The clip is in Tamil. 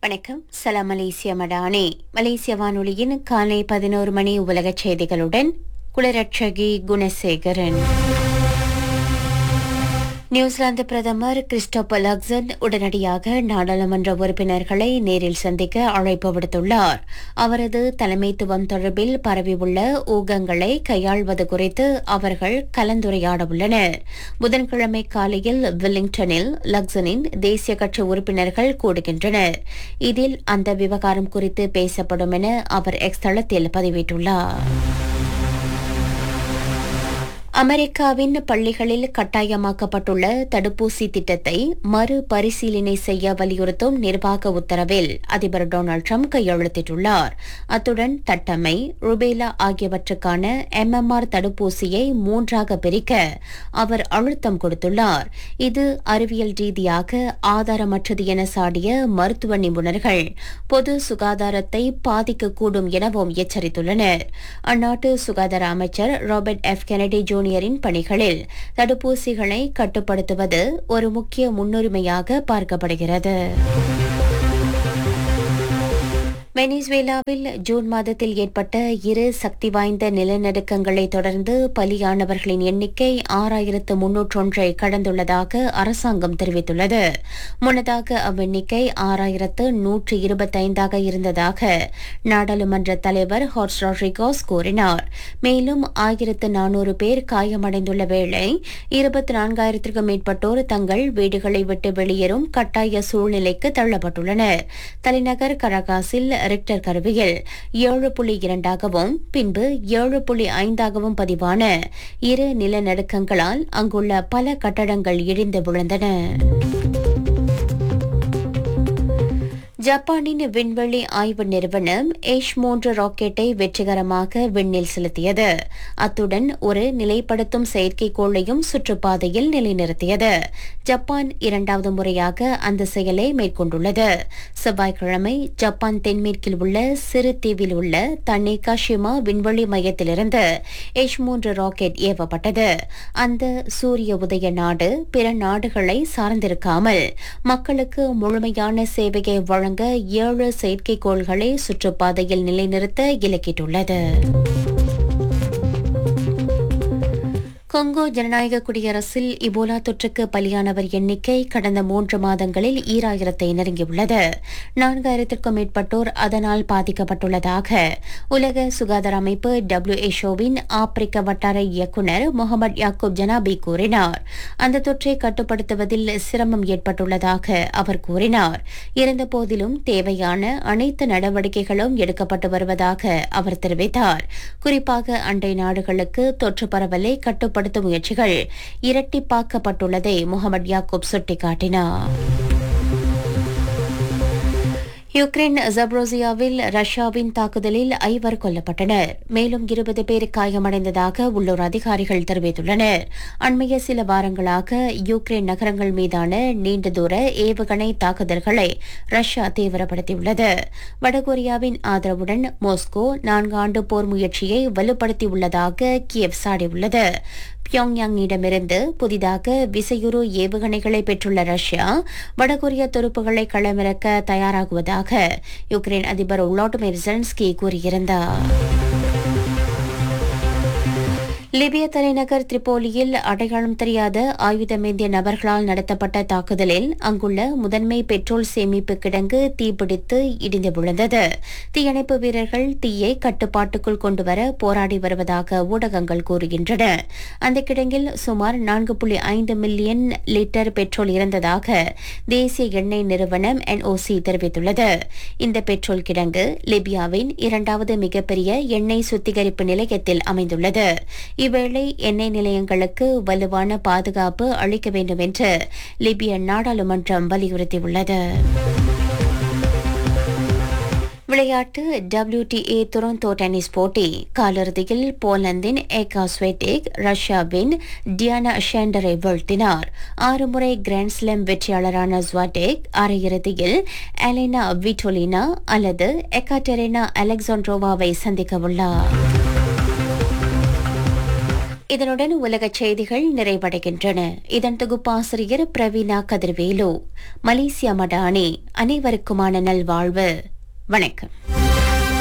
வணக்கம் சலாம் மலேசிய மடானே மலேசிய வானொலியின் காலை பதினோரு மணி உலகச் செய்திகளுடன் குளரட்சகி குணசேகரன் நியூசிலாந்து பிரதமர் கிறிஸ்டோபர் லக்சன் உடனடியாக நாடாளுமன்ற உறுப்பினர்களை நேரில் சந்திக்க அழைப்பு விடுத்துள்ளார் அவரது தலைமைத்துவம் தொடர்பில் பரவியுள்ள ஊகங்களை கையாள்வது குறித்து அவர்கள் கலந்துரையாட உள்ளனர் புதன்கிழமை காலையில் வெல்லிங்டனில் லக்சனின் தேசிய கட்சி உறுப்பினர்கள் கூடுகின்றனர் இதில் அந்த விவகாரம் குறித்து பேசப்படும் என அவர் எக்ஸ் தளத்தில் பதிவிட்டுள்ளார் அமெரிக்காவின் பள்ளிகளில் கட்டாயமாக்கப்பட்டுள்ள தடுப்பூசி திட்டத்தை மறுபரிசீலனை செய்ய வலியுறுத்தும் நிர்வாக உத்தரவில் அதிபர் டொனால்டு ட்ரம்ப் கையெழுத்திட்டுள்ளார் அத்துடன் தட்டம்மை ருபேலா ஆகியவற்றுக்கான எம்எம்ஆர் தடுப்பூசியை மூன்றாக பிரிக்க அவர் அழுத்தம் கொடுத்துள்ளார் இது அறிவியல் ரீதியாக ஆதாரமற்றது என சாடிய மருத்துவ நிபுணர்கள் பொது சுகாதாரத்தை பாதிக்கக்கூடும் எனவும் எச்சரித்துள்ளனர் அந்நாட்டு சுகாதார அமைச்சர் ராபர்ட் எஃப் கெனடி ஜூனியரின் பணிகளில் தடுப்பூசிகளை கட்டுப்படுத்துவது ஒரு முக்கிய முன்னுரிமையாக பார்க்கப்படுகிறது வெனிசுவேலாவில் ஜூன் மாதத்தில் ஏற்பட்ட இரு சக்தி வாய்ந்த நிலநடுக்கங்களை தொடர்ந்து பலியானவர்களின் எண்ணிக்கை ஆறாயிரத்து முன்னூற்றொன்றை கடந்துள்ளதாக அரசாங்கம் தெரிவித்துள்ளது முன்னதாக அவ்வெண்ணிக்கை ஆறாயிரத்து நூற்று இருபத்தைந்தாக இருந்ததாக நாடாளுமன்ற தலைவர் ஹார்ஸ் ராட்ரிகோஸ் கூறினார் மேலும் ஆயிரத்து நானூறு பேர் காயமடைந்துள்ள வேளை இருபத்தி நான்காயிரத்திற்கும் மேற்பட்டோர் தங்கள் வீடுகளை விட்டு வெளியேறும் கட்டாய சூழ்நிலைக்கு தள்ளப்பட்டுள்ளனர் தலைநகர் கரகாசில் ரிக்டர் கருவியில் ஏழு புள்ளி இரண்டாகவும் பின்பு ஏழு புள்ளி ஐந்தாகவும் பதிவான இரு நிலநடுக்கங்களால் அங்குள்ள பல கட்டடங்கள் இடிந்து விழுந்தன ஜப்பானின் விண்வெளி ஆய்வு நிறுவனம் ஏஷ் மூன்று ராக்கெட்டை வெற்றிகரமாக விண்ணில் செலுத்தியது அத்துடன் ஒரு நிலைப்படுத்தும் செயற்கைக்கோளையும் சுற்றுப்பாதையில் நிலைநிறுத்தியது ஜப்பான் இரண்டாவது முறையாக அந்த செயலை மேற்கொண்டுள்ளது செவ்வாய்க்கிழமை ஜப்பான் தென்மேற்கில் உள்ள சிறு தீவில் உள்ள தனேகாஷிமா விண்வெளி மையத்திலிருந்து ஏஷ் மூன்று ராக்கெட் ஏவப்பட்டது அந்த சூரிய உதய நாடு பிற நாடுகளை சார்ந்திருக்காமல் மக்களுக்கு முழுமையான சேவையை வழங்க ஏழு செயற்கைக்கோள்களை சுற்றுப்பாதையில் நிலைநிறுத்த இலக்கிட்டுள்ளது கொங்கோ ஜனநாயக குடியரசில் இபோலா தொற்றுக்கு பலியானவர் எண்ணிக்கை கடந்த மூன்று மாதங்களில் ஈராயிரத்தை நெருங்கியுள்ளது நான்காயிரத்திற்கும் மேற்பட்டோர் அதனால் பாதிக்கப்பட்டுள்ளதாக உலக சுகாதார அமைப்பு டபிள்யூஎச்ஓவின் ஆப்பிரிக்க வட்டார இயக்குநர் முகமது யாக்கூப் ஜனாபி கூறினார் அந்த தொற்றை கட்டுப்படுத்துவதில் சிரமம் ஏற்பட்டுள்ளதாக அவர் கூறினார் இருந்தபோதிலும் தேவையான அனைத்து நடவடிக்கைகளும் எடுக்கப்பட்டு வருவதாக அவர் தெரிவித்தார் குறிப்பாக அண்டை நாடுகளுக்கு தொற்று பரவலை கட்டுப்படுத்த கட்டுப்படுத்தும் முயற்சிகள் இரட்டிப்பாக்கப்பட்டுள்ளதை முகமது யாக்கூப் சுட்டிக்காட்டினார் யுக்ரைன் ஜப்ரோசியாவில் ரஷ்யாவின் தாக்குதலில் ஐவர் கொல்லப்பட்டனர் மேலும் இருபது பேர் காயமடைந்ததாக உள்ளூர் அதிகாரிகள் தெரிவித்துள்ளனர் அண்மைய சில வாரங்களாக யுக்ரைன் நகரங்கள் மீதான நீண்ட தூர ஏவுகணை தாக்குதல்களை ரஷ்யா தீவிரப்படுத்தியுள்ளது வடகொரியாவின் ஆதரவுடன் மாஸ்கோ நான்கு ஆண்டு போர் முயற்சியை வலுப்படுத்தியுள்ளதாக கியவ் சாடியுள்ளது பியோங்யாங்கிடமிருந்து புதிதாக விசையுறு ஏவுகணைகளை பெற்றுள்ள ரஷ்யா வடகொரிய துருப்புகளை களமிறக்க தயாராகுவதாக யுக்ரைன் அதிபர் உலாட்டுமேர் ஜெலன்ஸ்கி கூறியிருந்தார் லிபிய தலைநகர் திரிபோலியில் அடையாளம் தெரியாத ஆயுதமேந்திய நபர்களால் நடத்தப்பட்ட தாக்குதலில் அங்குள்ள முதன்மை பெட்ரோல் சேமிப்பு கிடங்கு தீப்பிடித்து இடிந்து விழுந்தது தீயணைப்பு வீரர்கள் தீயை கட்டுப்பாட்டுக்குள் கொண்டுவர போராடி வருவதாக ஊடகங்கள் கூறுகின்றன அந்த கிடங்கில் சுமார் நான்கு புள்ளி ஐந்து மில்லியன் லிட்டர் பெட்ரோல் இருந்ததாக தேசிய எண்ணெய் நிறுவனம் என்ஓசி தெரிவித்துள்ளது இந்த பெட்ரோல் கிடங்கு லிபியாவின் இரண்டாவது மிகப்பெரிய எண்ணெய் சுத்திகரிப்பு நிலையத்தில் அமைந்துள்ளது இவ்வேளை எண்ணெய் நிலையங்களுக்கு வலுவான பாதுகாப்பு அளிக்க வேண்டும் என்று லிபிய நாடாளுமன்றம் வலியுறுத்தியுள்ளது விளையாட்டு டபிள்யூடிஏ துரந்தோ டென்னிஸ் போட்டி காலிறுதியில் போலந்தின் ஏகா ஸ்வெட்டிக் ரஷ்யாவின் டியானா ஷேண்டரை வீழ்த்தினார் ஆறு முறை கிராண்ட் ஸ்லாம் வெற்றியாளரான ஸ்வாடேக் அரையிறுதியில் அலெனா விட்டோலினா அல்லது எக்காட்டெரினா அலெக்சாண்ட்ரோவாவை சந்திக்க உள்ளார் இதனுடன் உலகச் செய்திகள் நிறைவடைகின்றன இதன் தொகுப்பாசிரியர் பிரவீனா கதிர்வேலு மலேசியா மடானி அனைவருக்குமான நல்வாழ்வு வணக்கம்